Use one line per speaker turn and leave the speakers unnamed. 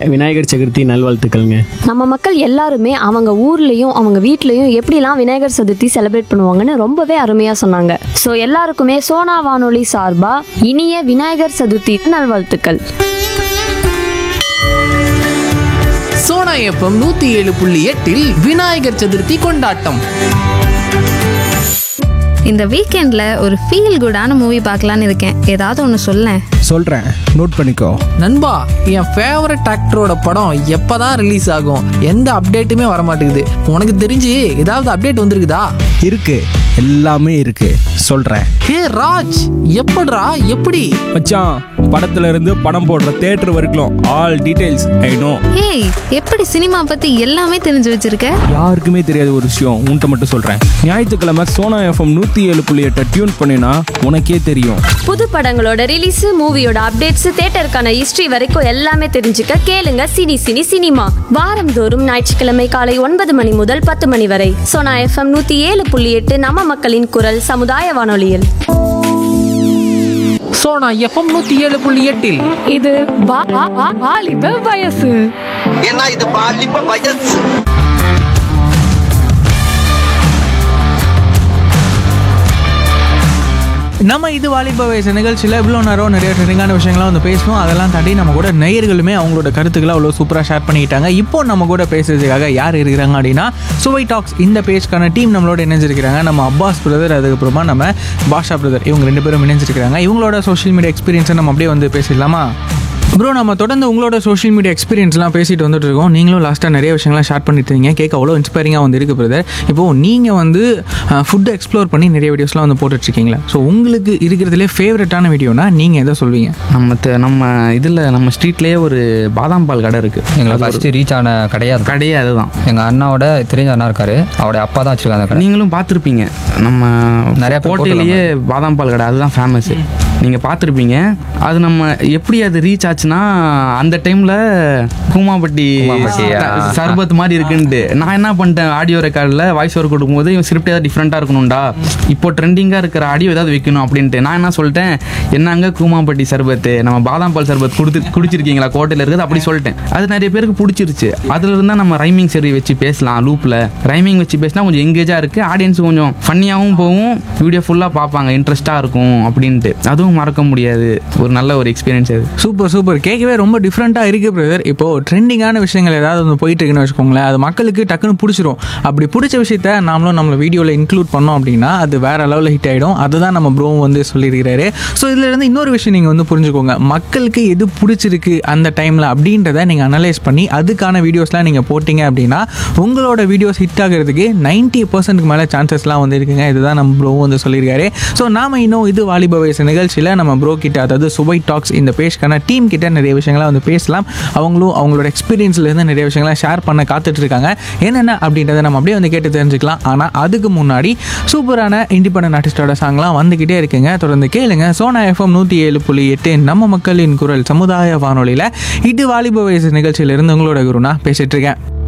விநாயகர் சதுர்த்தி நல்வாழ்த்துக்கள்ங்க
நம்ம மக்கள் எல்லாருமே அவங்க ஊர்லயும் அவங்க வீட்லயும் எப்படிலாம் விநாயகர் சதுர்த்தி செலிப்ரேட் பண்ணுவாங்கன்னு ரொம்பவே அருமையா சொன்னாங்க ஸோ எல்லாருக்குமே சோனா வானொலி சார்பா இனிய விநாயகர் சதுர்த்தி நல்வாழ்த்துக்கள்
சோனா எஃப்எம் நூத்தி ஏழு புள்ளி எட்டில் விநாயகர் சதுர்த்தி கொண்டாட்டம்
இந்த வீக்கெண்ட்ல ஒரு ஃபீல் குடான மூவி பார்க்கலான்னு இருக்கேன் ஏதாவது ஒன்று சொல்லேன்
சொல்கிறேன் நோட் பண்ணிக்கோ
நண்பா என் ஃபேவரட் ஆக்டரோட படம் எப்பதான் ரிலீஸ் ஆகும் எந்த அப்டேட்டுமே வர மாட்டேங்குது உனக்கு தெரிஞ்சு ஏதாவது அப்டேட் வந்திருக்குதா
இருக்கு எல்லாமே இருக்கு சொல்கிறேன்
ஹே ராஜ் எப்படிடா எப்படி
மச்சான் படத்துல இருந்து படம் போடுற தேட்டர் வரைக்கும் ஆல் டீடைல்ஸ் ஐ நோ
ஏய் எப்படி சினிமா பத்தி எல்லாமே தெரிஞ்சு வச்சிருக்க
யாருக்குமே தெரியாத ஒரு விஷயம் உன்கிட்ட மட்டும் சொல்கிறேன் ஞாயிற்றுக்கிழமை சோனா எஃப்எம் நூற்றி ஏழு புள்ளி எட்டை டியூன் பண்ணினா உனக்கே தெரியும்
புது படங்களோட ரிலீஸ் மூவியோட அப்டேட்ஸ் தேட்டருக்கான ஹிஸ்டரி வரைக்கும் எல்லாமே தெரிஞ்சுக்க கேளுங்க சினி சினி சினிமா வாரந்தோறும் ஞாயிற்றுக்கிழமை காலை ஒன்பது மணி முதல் பத்து மணி வரை சோனா எஃப்எம் நூத்தி ஏழு புள்ளி எட்டு நம்ம மக்களின் குரல் சமுதாய வானொலியில்
சோனா எஃப்எம் நூத்தி ஏழு புள்ளி எட்டில்
இது வா- வா- வா- வாலிப வயசு
ஏன்னா இது பாலிப்ப வயசு
நம்ம இது வாலிப வயசு நிகழ்ச்சியில் இவ்வளோ நேரம் நிறைய ட்ரெண்டிங்கான விஷயங்கள்லாம் வந்து பேசணும் அதெல்லாம் தாண்டி நம்ம கூட நேயர்களுமே அவங்களோட கருத்துக்களை அவ்வளோ சூப்பராக ஷேர் பண்ணிக்கிட்டாங்க இப்போ நம்ம கூட பேசுறதுக்காக யார் இருக்கிறாங்க அப்படின்னா சுவை டாக்ஸ் இந்த பேஜ்க்கான டீம் நம்மளோட இணைஞ்சிருக்கிறாங்க நம்ம அப்பாஸ் பிரதர் அதுக்கப்புறமா நம்ம பாஷா பிரதர் இவங்க ரெண்டு பேரும் இணைஞ்சிருக்கிறாங்க இவங்களோட சோஷியல் மீடியா எக்ஸ்பீரியன்ஸை நம்ம அப்படியே வந்து பேசிடலாமா ப்ரோ நம்ம தொடர்ந்து உங்களோட சோஷியல் மீடியா எக்ஸ்பீரியன்ஸ்லாம் பேசிட்டு வந்துட்டு இருக்கோம் நீங்களும் லாஸ்ட்டாக நிறைய விஷயங்கள்லாம் ஷேர் பண்ணிட்டு இருக்கீங்க கேட்க அவ்வளோ இன்ஸ்பைரிங்காக வந்து இருக்கு பிரதர் இப்போது நீங்கள் வந்து ஃபுட்டை எக்ஸ்ப்ளோர் பண்ணி நிறைய வீடியோஸ்லாம் வந்து போட்டுட்ருக்கீங்களா ஸோ உங்களுக்கு இருக்கிறதுலே ஃபேவரட்டான வீடியோனா நீங்கள் எதை சொல்வீங்க
நம்ம தெ- நம்ம இதில் நம்ம ஸ்ட்ரீட்லேயே ஒரு பாதாம் பால் கடை இருக்குது
எங்களுக்கு ஃபஸ்ட்டு ரீச் ஆன கிடையாது
கடையே அதுதான்
எங்கள் அண்ணாவோட தெரிஞ்ச அண்ணா இருக்காரு அவருடைய அப்பா தான் வச்சிருக்காங்க அந்த கடை
நீங்களும் பார்த்துருப்பீங்க நம்ம
நிறைய
நிறைய
பேர்
கோட்டையிலேயே பாதாம் பால் கடை அதுதான் ஃபேமஸ் நீங்கள் பார்த்துருப்பீங்க அது நம்ம எப்படி அது ரீச் ஆச்சுன்னா அந்த டைமில் கூமாப்பட்டி
கூமாப்பட்டி, ஆ, ஆ.
சர்பத் மாதிரி இருக்குன்ட்டு நான் என்ன பண்ணிட்டேன் ஆடியோ ரெக்கார்டில் வாய்ஸ் ஓவர் கொடுக்கும்போது இவன் ஸ்கிரிப்ட் ஏதாவது டிஃப்ரெண்ட்டாக இருக்கணும்டா இப்போ ட்ரெண்டிங்காக இருக்கிற ஆடியோ ஏதாவது வைக்கணும் அப்படின்ட்டு நான் என்ன சொல்லிட்டேன் என்னங்க கூமாப்பட்டி சர்பத்து நம்ம பாதாம் பால் சர்பத் கொடுத்து குடிச்சிருக்கீங்களா கோட்டையில் இருக்குது அப்படி சொல்லிட்டேன் அது நிறைய பேருக்கு பிடிச்சிருச்சு அதுல இருந்தா நம்ம ரைமிங் சரி வச்சு பேசலாம் லூப்பில் ரைமிங் வச்சு பேசினா கொஞ்சம் எங்கேஜாக இருக்குது ஆடியன்ஸ் கொஞ்சம் ஃபன்னியாகவும் போகும் வீடியோ ஃபுல்லாக பார்ப்பாங்க இன்ட்ரெஸ்ட்டாக இருக்கும் அப்படின்ட்டு அதுவும் மறக்க முடியாது ஒரு நல்ல ஒரு எக்ஸ்பீரியன்ஸ் அது
சூப்பர் சூப்பர் கேட்கவே ரொம்ப டிஃப்ரெண்ட்டாக இருக்குது பிரதர் இப்போது ட்ரெண்டிங்கான விஷயங்கள் ஏதாவது வந்து போயிட்டு இருக்குன்னு வச்சுக்கோங்களேன் அது மக்களுக்கு டக்குன்னு பிடிச்சிரும் அப்படி பிடிச்ச விஷயத்த நாமளும் நம்மள வீடியோவில் இன்க்ளூட் பண்ணோம் அப்படின்னா அது வேற லெவலில் ஹிட் ஆகிடும் அதுதான் நம்ம ப்ரோவும் வந்து சொல்லியிருக்கிறாரு ஸோ இதில் இருந்து இன்னொரு விஷயம் நீங்கள் வந்து புரிஞ்சுக்கோங்க மக்களுக்கு எது பிடிச்சிருக்கு அந்த டைமில் அப்படின்றத நீங்கள் அனலைஸ் பண்ணி அதுக்கான வீடியோஸ்லாம் நீங்கள் போட்டிங்க அப்படின்னா உங்களோட வீடியோஸ் ஹிட் ஆகிறதுக்கு நைன்ட்டி பர்சன்ட்க்கு மேலே சான்சஸ்லாம் வந்து இருக்குங்க இதுதான் நம்ம ப்ரோவும் வந்து சொல்லியிருக்காரு ஸோ நாம இன்னும் இது வாலிப வயசு நிகழ்ச்சியில் நம்ம ப்ரோ கிட்ட அதாவது சுவை டாக்ஸ் இந்த பேஜ்க்கான டீம் கிட்ட நிறைய விஷயங்களை வந்து பேசலாம் அவங்களும் அவங்களோட எக்ஸ்பீரியன்ஸ்லேருந்து நிறைய விஷயங்களை ஷேர் பண்ண காத்துட்டு இருக்காங்க என்னென்ன அப்படின்றத நம்ம அப்படியே வந்து கேட்டு தெரிஞ்சுக்கலாம் ஆனால் அதுக்கு முன்னாடி சூப்பரான இண்டிபெண்டன்ட் ஆர்டிஸ்டோட சாங்லாம் வந்துக்கிட்டே இருக்குங்க தொடர்ந்து கேளுங்க சோனா எஃப்எம் நூற்றி ஏழு புள்ளி எட்டு நம்ம மக்களின் குரல் சமுதாய வானொலியில் இது வாலிப வயசு நிகழ்ச்சியிலிருந்து உங்களோட குருனா பேசிட்டு இருக்கேன்